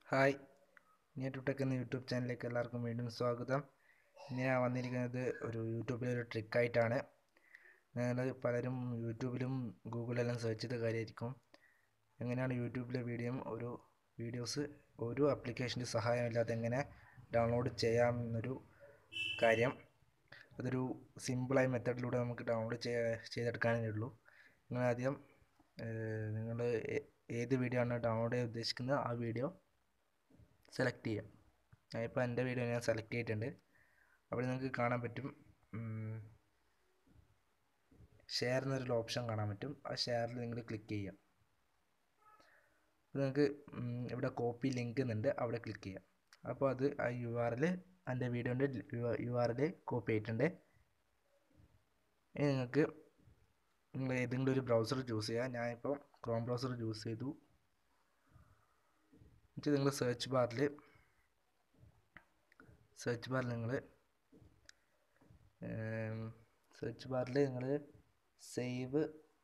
hi net tech എന്ന YouTube ചാനലിലേക്ക് എല്ലാവർക്കും വീണ്ടും സ്വാഗതം ഇന്ന് ഞാൻ വന്നിരിക്കുന്നത് ഒരു യൂട്യൂബിലെ ഒരു ട്രിക്കായിട്ടാണ് നിങ്ങൾ പലരും യൂട്യൂബിലും ഗൂഗിളിലെല്ലാം സെർച്ച് ചെയ്ത കാര്യമായിരിക്കും എങ്ങനെയാണ് യൂട്യൂബിലെ വീഡിയോ ഒരു വീഡിയോസ് ഒരു ആപ്ലിക്കേഷൻ്റെ സഹായമില്ലാതെ എങ്ങനെ ഡൗൺലോഡ് ചെയ്യാം എന്നൊരു കാര്യം അതൊരു സിമ്പിളായ മെത്തഡിലൂടെ നമുക്ക് ഡൗൺലോഡ് ചെയ്യ ചെയ്തെടുക്കാനേ ഉള്ളൂ നിങ്ങൾ ആദ്യം നിങ്ങൾ ഏത് വീഡിയോ ആണ് ഡൗൺലോഡ് ചെയ്യാൻ ഉദ്ദേശിക്കുന്നത് ആ വീഡിയോ സെലക്ട് ചെയ്യാം ഞാനിപ്പോൾ എൻ്റെ വീഡിയോ ഞാൻ സെലക്ട് ചെയ്തിട്ടുണ്ട് അവിടെ നിങ്ങൾക്ക് കാണാൻ പറ്റും ഷെയർ എന്നൊരു ഓപ്ഷൻ കാണാൻ പറ്റും ആ ഷെയറിൽ നിങ്ങൾ ക്ലിക്ക് ചെയ്യാം അപ്പോൾ നിങ്ങൾക്ക് ഇവിടെ കോപ്പി ലിങ്ക് എന്നുണ്ട് അവിടെ ക്ലിക്ക് ചെയ്യാം അപ്പോൾ അത് ആ യു ആർ എൽ എൻ്റെ വീഡിയോൻ്റെ യു ആർ എൽ കോപ്പി ആയിട്ടുണ്ട് ഇനി നിങ്ങൾക്ക് നിങ്ങൾ ഏതെങ്കിലും ഒരു ബ്രൗസർ ചൂസ് ചെയ്യുക ഞാനിപ്പോൾ ക്രോം ബ്രൗസർ ചൂസ് ചെയ്തു എന്നിട്ട് നിങ്ങൾ സെർച്ച് ബാറിൽ സെർച്ച് ബാറിൽ നിങ്ങൾ സെർച്ച് ബാറിൽ നിങ്ങൾ save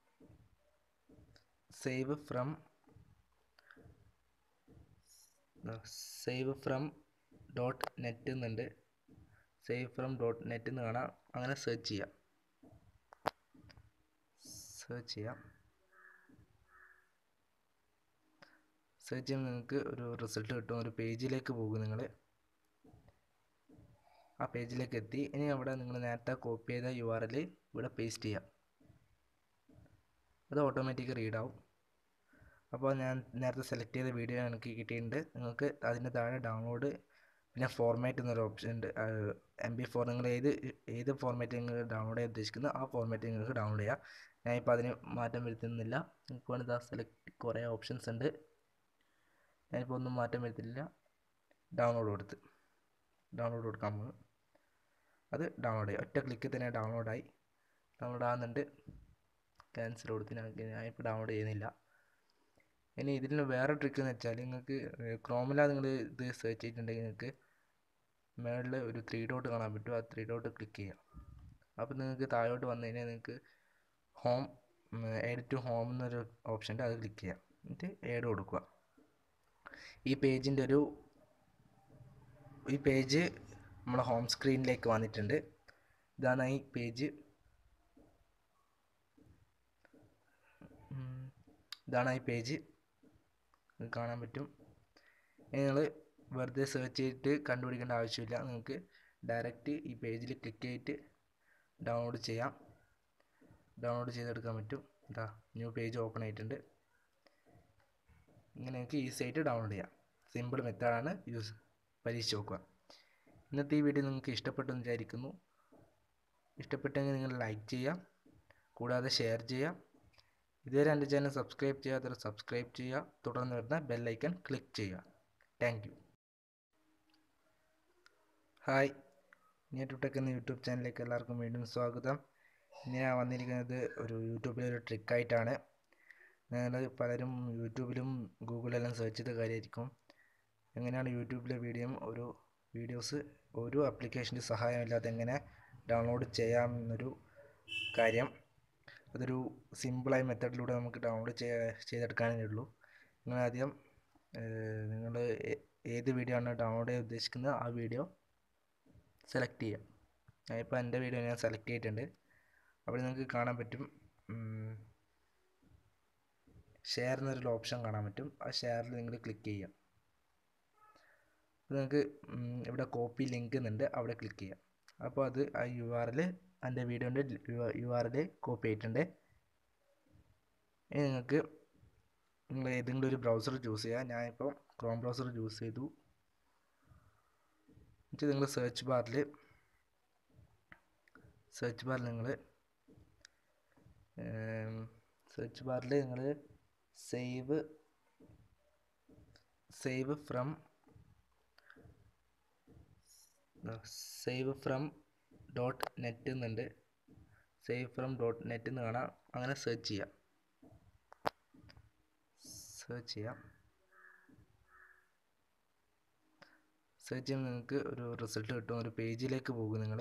save from save from dot net എന്നുണ്ട് സേവ് ഫ്രം ഡോട്ട് നെറ്റ് എന്ന് കാണാം അങ്ങനെ സെർച്ച് ചെയ്യാം സെർച്ച് ചെയ്യാം സെർച്ച് ചെയ്യുമ്പോൾ നിങ്ങൾക്ക് ഒരു റിസൾട്ട് കിട്ടും ഒരു പേജിലേക്ക് പോകും നിങ്ങൾ ആ പേജിലേക്ക് എത്തി ഇനി അവിടെ നിങ്ങൾ നേരത്തെ കോപ്പി ചെയ്ത യു ആർ എൽ ഇവിടെ പേസ്റ്റ് ചെയ്യാം അത് ഓട്ടോമാറ്റിക് റീഡ് ആവും അപ്പോൾ ഞാൻ നേരത്തെ സെലക്ട് ചെയ്ത വീഡിയോ എനിക്ക് കിട്ടിയിട്ടുണ്ട് നിങ്ങൾക്ക് അതിൻ്റെ താഴെ ഡൗൺലോഡ് പിന്നെ ഫോർമാറ്റ് എന്നൊരു ഓപ്ഷൻ ഉണ്ട് എം ബി ഫോർ നിങ്ങൾ ഏത് ഏത് ഫോർമാറ്റ് നിങ്ങൾ ഡൗൺലോഡ് ചെയ്യാൻ ഉദ്ദേശിക്കുന്നത് ആ ഫോർമാറ്റ് നിങ്ങൾക്ക് ഡൗൺലോഡ് ചെയ്യാം ഞാനിപ്പോൾ അതിന് മാറ്റം വരുത്തുന്നില്ല നിങ്ങൾക്ക് വേണ്ടി ഇതാ സെലക്ട് കുറേ ഓപ്ഷൻസ് ഉണ്ട് ഞാനിപ്പോൾ ഒന്നും മാറ്റം വരുത്തില്ല ഡൗൺലോഡ് കൊടുത്ത് ഡൗൺലോഡ് കൊടുക്കാൻ പോകുന്നു അത് ഡൗൺലോഡ് ചെയ്യും ഒറ്റ ക്ലിക്കിൽ തന്നെ ഡൗൺലോഡായി ഡൗൺലോഡ് ആകുന്നുണ്ട് ക്യാൻസൽ കൊടുത്ത് ഞാൻ ഞാനിപ്പോൾ ഡൗൺലോഡ് ചെയ്യുന്നില്ല ഇനി ഇതിൽ വേറെ ട്രിക്ക് എന്ന് വെച്ചാൽ നിങ്ങൾക്ക് ക്രോമിലാണ് നിങ്ങൾ ഇത് സെർച്ച് ചെയ്തിട്ടുണ്ടെങ്കിൽ നിങ്ങൾക്ക് മേളിൽ ഒരു ത്രീ ഡോട്ട് കാണാൻ പറ്റും ആ ത്രീ ഡോട്ട് ക്ലിക്ക് ചെയ്യാം അപ്പോൾ നിങ്ങൾക്ക് താഴോട്ട് വന്നു കഴിഞ്ഞാൽ നിങ്ങൾക്ക് ഹോം ഏഡ് ടു ഹോം എന്നൊരു ഓപ്ഷൻ ഉണ്ട് അത് ക്ലിക്ക് ചെയ്യാം എന്നിട്ട് ഏഡ് കൊടുക്കുക ഈ പേജിൻ്റെ ഒരു ഈ പേജ് നമ്മുടെ ഹോം സ്ക്രീനിലേക്ക് വന്നിട്ടുണ്ട് ഇതാണ് ഈ പേജ് ഇതാണ് ഈ പേജ് കാണാൻ പറ്റും നിങ്ങൾ വെറുതെ സെർച്ച് ചെയ്തിട്ട് കണ്ടുപിടിക്കേണ്ട ആവശ്യമില്ല നിങ്ങൾക്ക് ഡയറക്റ്റ് ഈ പേജിൽ ക്ലിക്ക് ചെയ്തിട്ട് ഡൗൺലോഡ് ചെയ്യാം ഡൗൺലോഡ് ചെയ്തെടുക്കാൻ പറ്റും എന്താ ന്യൂ പേജ് ഓപ്പൺ ആയിട്ടുണ്ട് ഇങ്ങനെ നിങ്ങൾക്ക് ഈസി ആയിട്ട് ഡൗൺലോഡ് ചെയ്യാം സിമ്പിൾ മെത്തേഡാണ് യൂസ് പരീക്ഷിച്ച് നോക്കുക ഇന്നത്തെ ഈ വീഡിയോ നിങ്ങൾക്ക് ഇഷ്ടപ്പെട്ടെന്ന് വിചാരിക്കുന്നു ഇഷ്ടപ്പെട്ടെങ്കിൽ നിങ്ങൾ ലൈക്ക് ചെയ്യാം കൂടാതെ ഷെയർ ചെയ്യാം ഇതുവരെ എൻ്റെ ചാനൽ സബ്സ്ക്രൈബ് ചെയ്യാത്തവർ സബ്സ്ക്രൈബ് ചെയ്യുക തുടർന്ന് വരുന്ന ബെല്ലൈക്കൺ ക്ലിക്ക് ചെയ്യുക thank you hi net tech എന്ന യൂട്യൂബ് ചാനലിലേക്ക് എല്ലാവർക്കും വീണ്ടും സ്വാഗതം ഇന്ന് ഞാൻ വന്നിരിക്കുന്നത് ഒരു യൂട്യൂബിലെ ഒരു ട്രിക്കായിട്ടാണ് നിങ്ങൾ പലരും യൂട്യൂബിലും ഗൂഗിളിലെല്ലാം സെർച്ച് ചെയ്ത കാര്യമായിരിക്കും എങ്ങനെയാണ് യൂട്യൂബിലെ വീഡിയോ ഒരു വീഡിയോസ് ഒരു ആപ്ലിക്കേഷൻ്റെ സഹായമില്ലാതെ എങ്ങനെ ഡൗൺലോഡ് ചെയ്യാം എന്നൊരു കാര്യം അതൊരു സിമ്പിളായ മെത്തഡിലൂടെ നമുക്ക് ഡൗൺലോഡ് ചെയ്യ ചെയ്തെടുക്കാനേ ഉള്ളൂ നിങ്ങൾ ആദ്യം നിങ്ങൾ ഏത് വീഡിയോ ആണ് ഡൗൺലോഡ് ചെയ്യാൻ ഉദ്ദേശിക്കുന്നത് ആ വീഡിയോ സെലക്ട് ചെയ്യാം ഞാനിപ്പോൾ എൻ്റെ വീഡിയോ ഞാൻ സെലക്ട് ചെയ്തിട്ടുണ്ട് അവിടെ നിങ്ങൾക്ക് കാണാൻ പറ്റും ഷെയർ എന്നൊരു ഓപ്ഷൻ കാണാൻ പറ്റും ആ ഷെയറിൽ നിങ്ങൾ ക്ലിക്ക് ചെയ്യാം അപ്പോൾ നിങ്ങൾക്ക് ഇവിടെ കോപ്പി ലിങ്ക് എന്നുണ്ട് അവിടെ ക്ലിക്ക് ചെയ്യാം അപ്പോൾ അത് ആ യു ആർ എൽ എൻ്റെ വീഡിയോൻ്റെ യു ആർ എൽ കോപ്പി ആയിട്ടുണ്ട് ഇനി നിങ്ങൾക്ക് നിങ്ങൾ ഏതെങ്കിലും ഒരു ബ്രൗസർ ചൂസ് ചെയ്യുക ഞാനിപ്പോൾ ക്രോം ബ്രൗസർ ചൂസ് ചെയ്തു എന്നിട്ട് നിങ്ങൾ സെർച്ച് ബാറിൽ സെർച്ച് ബാറിൽ നിങ്ങൾ സെർച്ച് ബാറിൽ നിങ്ങൾ save save from save from dot net എന്നുണ്ട് സേവ് ഫ്രം ഡോട്ട് നെറ്റ് എന്ന് കാണാം അങ്ങനെ സെർച്ച് ചെയ്യാം സെർച്ച് ചെയ്യാം സെർച്ച് ചെയ്യുമ്പോൾ നിങ്ങൾക്ക് ഒരു റിസൾട്ട് കിട്ടും ഒരു പേജിലേക്ക് പോകും നിങ്ങൾ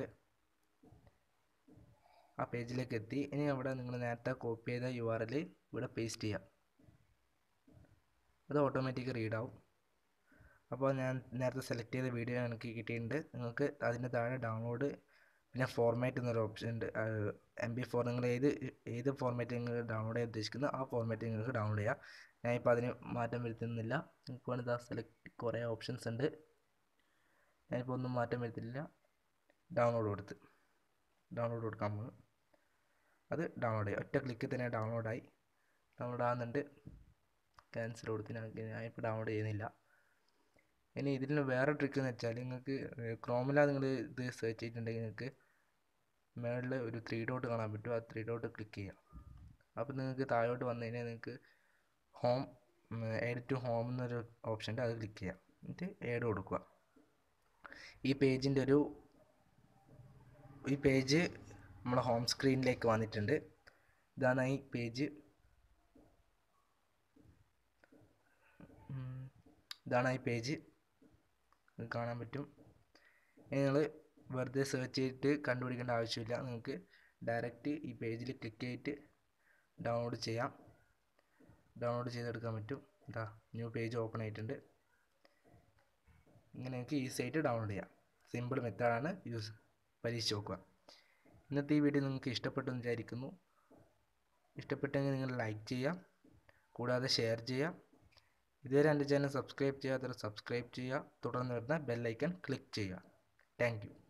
ആ പേജിലേക്ക് എത്തി ഇനി അവിടെ നിങ്ങൾ നേരത്തെ കോപ്പി ചെയ്ത യു ആർ എൽ ഇവിടെ പേസ്റ്റ് ചെയ്യാം അത് ഓട്ടോമാറ്റിക് റീഡ് ആവും അപ്പോൾ ഞാൻ നേരത്തെ സെലക്ട് ചെയ്ത വീഡിയോ എനിക്ക് കിട്ടിയിട്ടുണ്ട് നിങ്ങൾക്ക് അതിൻ്റെ താഴെ ഡൗൺലോഡ് പിന്നെ ഫോർമാറ്റ് എന്നൊരു ഓപ്ഷൻ ഉണ്ട് എം ബി ഫോർ നിങ്ങൾ ഏത് ഏത് ഫോർമാറ്റ് നിങ്ങൾ ഡൗൺലോഡ് ചെയ്യാൻ ഉദ്ദേശിക്കുന്നത് ആ ഫോർമാറ്റ് നിങ്ങൾക്ക് ഡൗൺലോഡ് ചെയ്യാം ഞാനിപ്പോൾ അതിന് മാറ്റം വരുത്തുന്നില്ല നിങ്ങൾക്ക് വേണ്ടി ഇതാ സെലക്ട് കുറേ ഓപ്ഷൻസ് ഉണ്ട് ഞാനിപ്പോൾ ഒന്നും മാറ്റം വരുത്തില്ല ഡൗൺലോഡ് കൊടുത്ത് ഡൗൺലോഡ് കൊടുക്കാൻ പോകുന്നു അത് ഡൗൺലോഡ് ചെയ്യാം ഒറ്റ ക്ലിക്കിൽ തന്നെ ഡൗൺലോഡായി ഡൗൺലോഡ് ആകുന്നുണ്ട് ക്യാൻസൽ കൊടുത്ത് ഞാൻ ഞാനിപ്പോൾ ഡൗൺലോഡ് ചെയ്യുന്നില്ല ഇനി ഇതിൽ വേറെ ട്രിക്ക് എന്ന് വെച്ചാൽ നിങ്ങൾക്ക് ക്രോമിലാണ് നിങ്ങൾ ഇത് സെർച്ച് ചെയ്തിട്ടുണ്ടെങ്കിൽ നിങ്ങൾക്ക് മേളിൽ ഒരു ത്രീ ഡോട്ട് കാണാൻ പറ്റും ആ ത്രീ ഡോട്ട് ക്ലിക്ക് ചെയ്യാം അപ്പോൾ നിങ്ങൾക്ക് താഴോട്ട് വന്നു കഴിഞ്ഞാൽ നിങ്ങൾക്ക് ഹോം ഏഡ് ടു ഹോം എന്നൊരു ഓപ്ഷൻ ഉണ്ട് അത് ക്ലിക്ക് ചെയ്യാം എന്നിട്ട് ഏഡ് കൊടുക്കുക ഈ പേജിൻ്റെ ഒരു ഈ പേജ് നമ്മുടെ ഹോം സ്ക്രീനിലേക്ക് വന്നിട്ടുണ്ട് ഇതാണ് ഈ പേജ് ഇതാണ് ഈ പേജ് കാണാൻ പറ്റും നിങ്ങൾ വെറുതെ സെർച്ച് ചെയ്തിട്ട് കണ്ടുപിടിക്കേണ്ട ആവശ്യമില്ല നിങ്ങൾക്ക് ഡയറക്റ്റ് ഈ പേജിൽ ക്ലിക്ക് ചെയ്തിട്ട് ഡൗൺലോഡ് ചെയ്യാം ഡൗൺലോഡ് ചെയ്തെടുക്കാൻ പറ്റും ഇതാ ന്യൂ പേജ് ഓപ്പൺ ആയിട്ടുണ്ട് ഇങ്ങനെ നിങ്ങൾക്ക് ഈസി ആയിട്ട് ഡൗൺലോഡ് ചെയ്യാം സിമ്പിൾ മെത്തേഡാണ് യൂസ് പരീക്ഷിച്ച് നോക്കുക ഇന്നത്തെ ഈ വീഡിയോ നിങ്ങൾക്ക് ഇഷ്ടപ്പെട്ടു എന്ന് വിചാരിക്കുന്നു ഇഷ്ടപ്പെട്ടെങ്കിൽ നിങ്ങൾ ലൈക്ക് ചെയ്യുക കൂടാതെ ഷെയർ ചെയ്യുക ഇതുവരെ എൻ്റെ ചാനൽ സബ്സ്ക്രൈബ് ചെയ്യാത്തവർ സബ്സ്ക്രൈബ് ചെയ്യുക തുടർന്ന് വരുന്ന ബെല്ലൈക്കൺ ക്ലിക്ക് ചെയ്യുക താങ്ക്